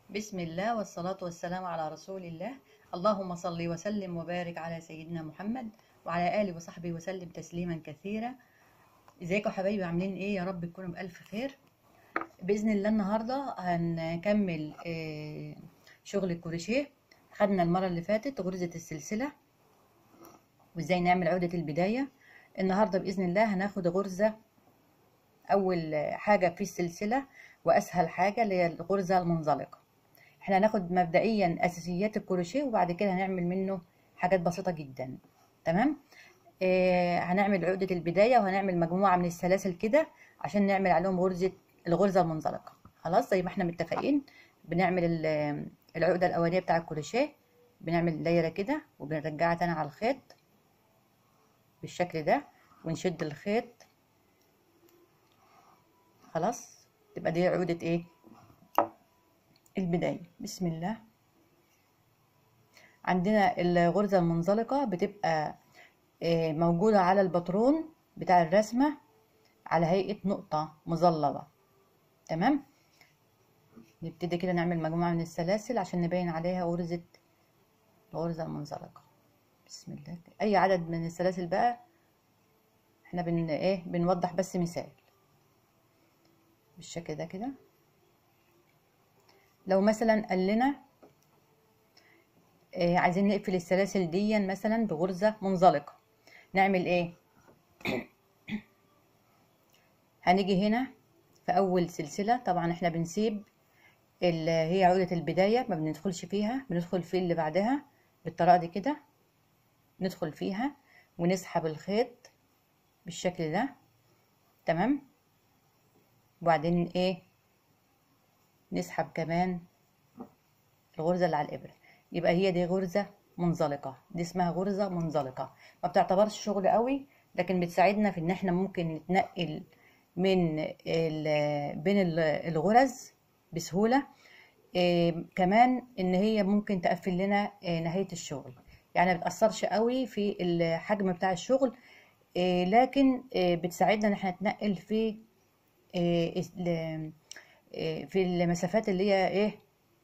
بسم الله والصلاة والسلام على رسول الله اللهم صل وسلم وبارك على سيدنا محمد وعلى آله وصحبه وسلم تسليما كثيرا ازيكم يا حبايبي عاملين ايه يا رب تكونوا بألف خير بإذن الله النهاردة هنكمل آه، شغل الكروشيه خدنا المرة اللي فاتت غرزة السلسلة وازاي نعمل عقدة البداية النهاردة بإذن الله هناخد غرزة أول حاجة في السلسلة وأسهل حاجة اللي هي الغرزة المنزلقة احنا هناخد مبدئيا أساسيات الكروشيه وبعد كده هنعمل منه حاجات بسيطة جدا تمام آه هنعمل عقدة البداية وهنعمل مجموعة من السلاسل كده عشان نعمل عليهم غرزة الغرزة المنزلقة خلاص زي ما احنا متفقين بنعمل ال- العقدة الأولانية بتاع الكروشيه بنعمل دايرة كده وبنرجعها تاني على الخيط بالشكل ده ونشد الخيط خلاص تبقى دي عقدة ايه البداية بسم الله عندنا الغرزة المنزلقة بتبقى آه، موجودة على الباترون بتاع الرسمة على هيئة نقطة مظللة تمام نبتدي كده نعمل مجموعة من السلاسل عشان نبين عليها غرزة الغرزة المنزلقة بسم الله أي عدد من السلاسل بقى احنا بن ايه بنوضح بس مثال بالشكل ده كده لو مثلا قال لنا آه عايزين نقفل السلاسل دي مثلا بغرزة منزلقة نعمل ايه هنيجي هنا في اول سلسلة طبعا احنا بنسيب اللي هي عقدة البداية ما بندخلش فيها بندخل في اللي بعدها بالطريقة دي كده ندخل فيها ونسحب الخيط بالشكل ده تمام وبعدين ايه نسحب كمان الغرزة اللي على الإبرة يبقى هي دي غرزة منزلقة دي اسمها غرزة منزلقة ما بتعتبرش شغل قوي لكن بتساعدنا في ان احنا ممكن نتنقل من ال بين ال- الغرز بسهولة إيه كمان ان هي ممكن تقفل لنا إيه نهاية الشغل يعني ما بتأثرش قوي في الحجم بتاع الشغل إيه لكن إيه بتساعدنا ان احنا نتنقل في إيه ال- إيه في المسافات اللي هي ايه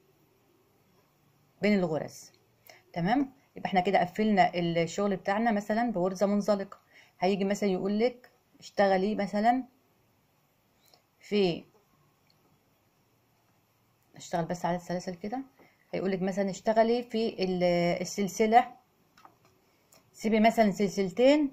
بين الغرز تمام يبقى احنا كده قفلنا الشغل بتاعنا مثلا بغرزة منزلقة هيجي مثلا يقول لك اشتغلي مثلا في اشتغل بس على السلاسل كده هيقول لك مثلا اشتغلي في ال- السلسلة سيبي مثلا سلسلتين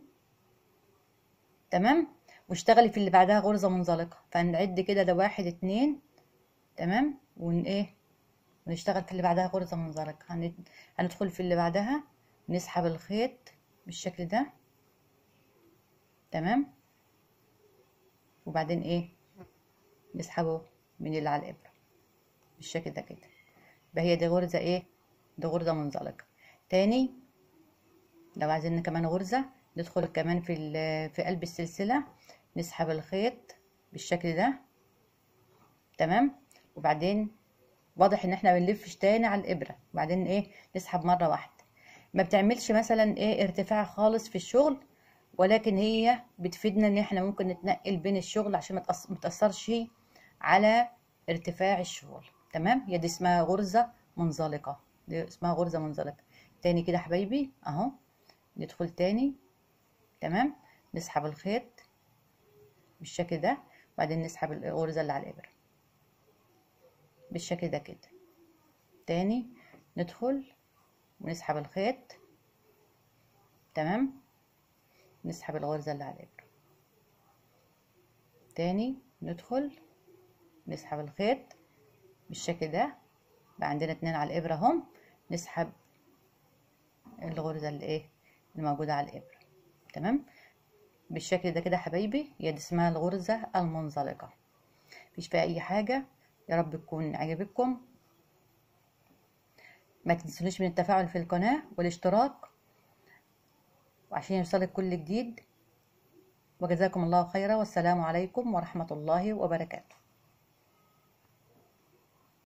تمام واشتغلي في اللي بعدها غرزة منزلقة فنعد كده ده واحد اتنين تمام ون ايه ونشتغل في اللي بعدها غرزة منزلقة هن- هندخل في اللي بعدها نسحب الخيط بالشكل ده تمام وبعدين ايه نسحبه من اللي على الإبرة بالشكل ده كده يبقى هي دي غرزة ايه دي غرزة منزلقة تاني لو عايزين كمان غرزة ندخل كمان في ال- في قلب السلسلة نسحب الخيط بالشكل ده تمام وبعدين واضح ان احنا بنلفش تاني على الابره وبعدين ايه نسحب مره واحده ما بتعملش مثلا ايه ارتفاع خالص في الشغل ولكن هي بتفيدنا ان احنا ممكن نتنقل بين الشغل عشان ما تأث- ما تاثرش على ارتفاع الشغل تمام هي دي اسمها غرزه منزلقه دي اسمها غرزه منزلقه تاني كده يا حبايبي اهو ندخل تاني تمام نسحب الخيط بالشكل ده وبعدين نسحب الغرزه اللي على الابره بالشكل ده كده تاني ندخل ونسحب الخيط تمام نسحب الغرزة اللي على الإبرة تاني ندخل نسحب الخيط بالشكل ده بقى عندنا اتنين على الإبرة هم نسحب الغرزة اللي ايه الموجودة على الإبرة تمام بالشكل ده كده يا حبايبي هي دي اسمها الغرزة المنزلقة مفيش فيها أي حاجة يا رب تكون عجبتكم ما تنسونيش من التفاعل في القناة والاشتراك وعشان يوصلك كل جديد وجزاكم الله خيرا والسلام عليكم ورحمة الله وبركاته